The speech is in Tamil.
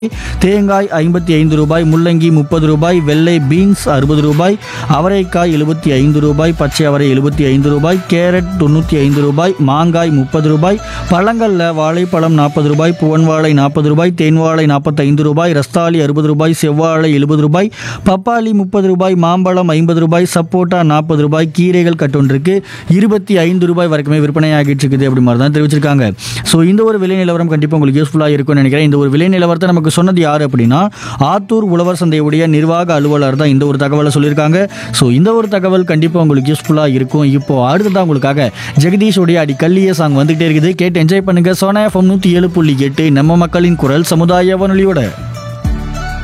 தேங்காய் ஐம்பத்தி ஐந்து ரூபாய் முள்ளங்கி முப்பது ரூபாய் வெள்ளை பீன்ஸ் அறுபது ரூபாய் அவரைக்காய் எழுபத்தி ஐந்து ரூபாய் பச்சை அவரை எழுபத்தி ஐந்து ரூபாய் கேரட் தொண்ணூற்றி ஐந்து ரூபாய் மாங்காய் முப்பது ரூபாய் பழங்களில் வாழைப்பழம் நாற்பது ரூபாய் புவன் வாழை நாற்பது ரூபாய் தேன் வாழை நாற்பத்தைந்து ரூபாய் ரஸ்தாலி அறுபது ரூபாய் செவ்வாழை எழுபது ரூபாய் பப்பாளி முப்பது ரூபாய் மாம்பழம் ஐம்பது ரூபாய் சப்போட்டா நாற்பது ரூபாய் கீரைகள் கட்டொன்றுக்கு இருபத்தி ஐந்து ரூபாய் வரைக்குமே விற்பனை ஆகிட்டு இருக்குது அப்படி மாதிரி தான் தெரிவிச்சிருக்காங்க ஸோ இந்த ஒரு விலை நிலவரம் கண்டிப்பாக உங்களுக்கு யூஸ்ஃபுல்லாக இருக்கும்னு நினைக்கிறேன் இந்த ஒரு விலை நிலவரத்தை நமக்கு சொன்னது யார் அப்படின்னா ஆத்தூர் உழவர் சந்தையுடைய நிர்வாக அலுவலர் தான் இந்த ஒரு தகவலை சொல்லியிருக்காங்க ஸோ இந்த ஒரு தகவல் கண்டிப்பாக உங்களுக்கு யூஸ்ஃபுல்லாக இருக்கும் இப்போ அடுத்ததான் உங்களுக்காக ஜெகதீஷோடைய அடி கல்லிய சாங் வந்துகிட்டே இருக்குது கேட்டு என்ஜாய் பண்ணுங்க சோனா எஃப்எம் நூற்றி ஏழு புள்ளி எட்டு நம்ம மக்களின் குரல் சமுதாய வானொலியோட